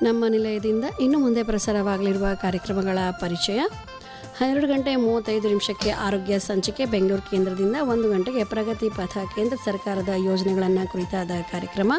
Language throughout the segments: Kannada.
ನಮ್ಮ ನಿಲಯದಿಂದ ಇನ್ನು ಮುಂದೆ ಪ್ರಸಾರವಾಗಲಿರುವ ಕಾರ್ಯಕ್ರಮಗಳ ಪರಿಚಯ ಹನ್ನೆರಡು ಗಂಟೆ ಮೂವತ್ತೈದು ನಿಮಿಷಕ್ಕೆ ಆರೋಗ್ಯ ಸಂಚಿಕೆ ಬೆಂಗಳೂರು ಕೇಂದ್ರದಿಂದ ಒಂದು ಗಂಟೆಗೆ ಪ್ರಗತಿ ಪಥ ಕೇಂದ್ರ ಸರ್ಕಾರದ ಯೋಜನೆಗಳನ್ನು ಕುರಿತಾದ ಕಾರ್ಯಕ್ರಮ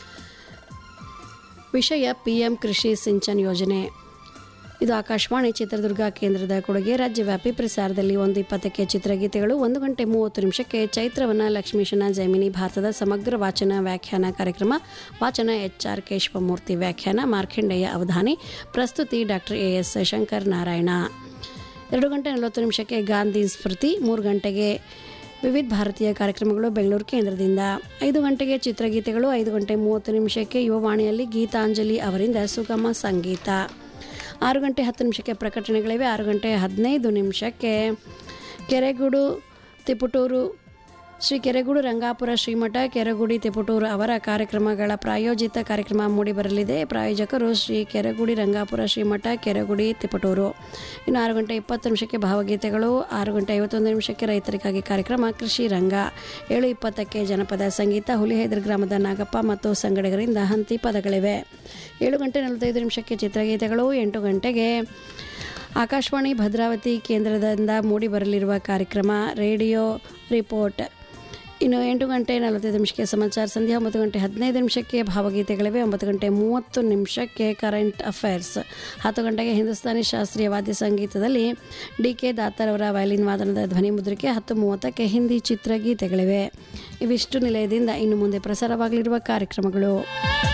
ವಿಷಯ ಪಿ ಎಂ ಕೃಷಿ ಸಿಂಚನ್ ಯೋಜನೆ ಇದು ಆಕಾಶವಾಣಿ ಚಿತ್ರದುರ್ಗ ಕೇಂದ್ರದ ಕೊಡುಗೆ ರಾಜ್ಯವ್ಯಾಪಿ ಪ್ರಸಾರದಲ್ಲಿ ಒಂದು ಇಪ್ಪತ್ತಕ್ಕೆ ಚಿತ್ರಗೀತೆಗಳು ಒಂದು ಗಂಟೆ ಮೂವತ್ತು ನಿಮಿಷಕ್ಕೆ ಚೈತ್ರವನ ಲಕ್ಷ್ಮೀಶನ ಜೈಮಿನಿ ಭಾರತದ ಸಮಗ್ರ ವಾಚನ ವ್ಯಾಖ್ಯಾನ ಕಾರ್ಯಕ್ರಮ ವಾಚನ ಎಚ್ ಆರ್ ಕೇಶವಮೂರ್ತಿ ವ್ಯಾಖ್ಯಾನ ಮಾರ್ಖಂಡೇಯ ಅವಧಾನಿ ಪ್ರಸ್ತುತಿ doctor A S Shankar Narayana ಎರಡು ಗಂಟೆ ನಲವತ್ತು ನಿಮಿಷಕ್ಕೆ ಗಾಂಧಿ ಸ್ಮೃತಿ ಮೂರು ಗಂಟೆಗೆ ವಿವಿಧ ಭಾರತೀಯ ಕಾರ್ಯಕ್ರಮಗಳು ಬೆಂಗಳೂರು ಕೇಂದ್ರದಿಂದ ಐದು ಗಂಟೆಗೆ ಚಿತ್ರಗೀತೆಗಳು ಐದು ಗಂಟೆ ಮೂವತ್ತು ನಿಮಿಷಕ್ಕೆ ಯುವವಾಣಿಯಲ್ಲಿ ಗೀತಾಂಜಲಿ ಅವರಿಂದ ಸುಗಮ ಸಂಗೀತ ಆರು ಗಂಟೆ ಹತ್ತು ನಿಮಿಷಕ್ಕೆ ಪ್ರಕಟಣೆಗಳಿವೆ ಆರು ಗಂಟೆ ಹದಿನೈದು ನಿಮಿಷಕ್ಕೆ ಕೆರೆಗೂಡು ತಿಪುಟೂರು ಶ್ರೀ ಕೆರೆಗೂಡು ರಂಗಾಪುರ ಶ್ರೀಮಠ ಕೆರೆಗುಡಿ ತಿಪುಟೂರು ಅವರ ಕಾರ್ಯಕ್ರಮಗಳ ಪ್ರಾಯೋಜಿತ ಕಾರ್ಯಕ್ರಮ ಮೂಡಿಬರಲಿದೆ ಪ್ರಾಯೋಜಕರು ಶ್ರೀ ಕೆರೆಗುಡಿ ರಂಗಾಪುರ ಶ್ರೀಮಠ ಕೆರೆಗುಡಿ ತಿಪಟೂರು ಇನ್ನು ಆರು ಗಂಟೆ ಇಪ್ಪತ್ತು ನಿಮಿಷಕ್ಕೆ ಭಾವಗೀತೆಗಳು ಆರು ಗಂಟೆ ಐವತ್ತೊಂದು ನಿಮಿಷಕ್ಕೆ ರೈತರಿಗಾಗಿ ಕಾರ್ಯಕ್ರಮ ಕೃಷಿ ರಂಗ ಏಳು ಇಪ್ಪತ್ತಕ್ಕೆ ಜನಪದ ಸಂಗೀತ ಹುಲಿಹೈದರ್ ಗ್ರಾಮದ ನಾಗಪ್ಪ ಮತ್ತು ಸಂಗಡಿಗರಿಂದ ಹಂತಿ ಪದಗಳಿವೆ ಏಳು ಗಂಟೆ ನಲವತ್ತೈದು ನಿಮಿಷಕ್ಕೆ ಚಿತ್ರಗೀತೆಗಳು ಎಂಟು ಗಂಟೆಗೆ ಆಕಾಶವಾಣಿ ಭದ್ರಾವತಿ ಕೇಂದ್ರದಿಂದ ಮೂಡಿ ಬರಲಿರುವ ಕಾರ್ಯಕ್ರಮ ರೇಡಿಯೋ ರಿಪೋರ್ಟ್ ಇನ್ನು ಎಂಟು ಗಂಟೆ ನಲವತ್ತೈದು ನಿಮಿಷಕ್ಕೆ ಸಮಾಚಾರ ಸಂಧ್ಯಾ ಒಂಬತ್ತು ಗಂಟೆ ಹದಿನೈದು ನಿಮಿಷಕ್ಕೆ ಭಾವಗೀತೆಗಳಿವೆ ಒಂಬತ್ತು ಗಂಟೆ ಮೂವತ್ತು ನಿಮಿಷಕ್ಕೆ ಕರೆಂಟ್ ಅಫೇರ್ಸ್ ಹತ್ತು ಗಂಟೆಗೆ ಹಿಂದೂಸ್ತಾನಿ ಶಾಸ್ತ್ರೀಯ ವಾದ್ಯ ಸಂಗೀತದಲ್ಲಿ ಡಿ ಕೆ ದಾತರ್ ಅವರ ವಯಲಿನ್ ವಾದನದ ಧ್ವನಿ ಮುದ್ರಿಕೆ ಹತ್ತು ಮೂವತ್ತಕ್ಕೆ ಹಿಂದಿ ಚಿತ್ರಗೀತೆಗಳಿವೆ ಇವಿಷ್ಟು ನಿಲಯದಿಂದ ಇನ್ನು ಮುಂದೆ ಪ್ರಸಾರವಾಗಲಿರುವ ಕಾರ್ಯಕ್ರಮಗಳು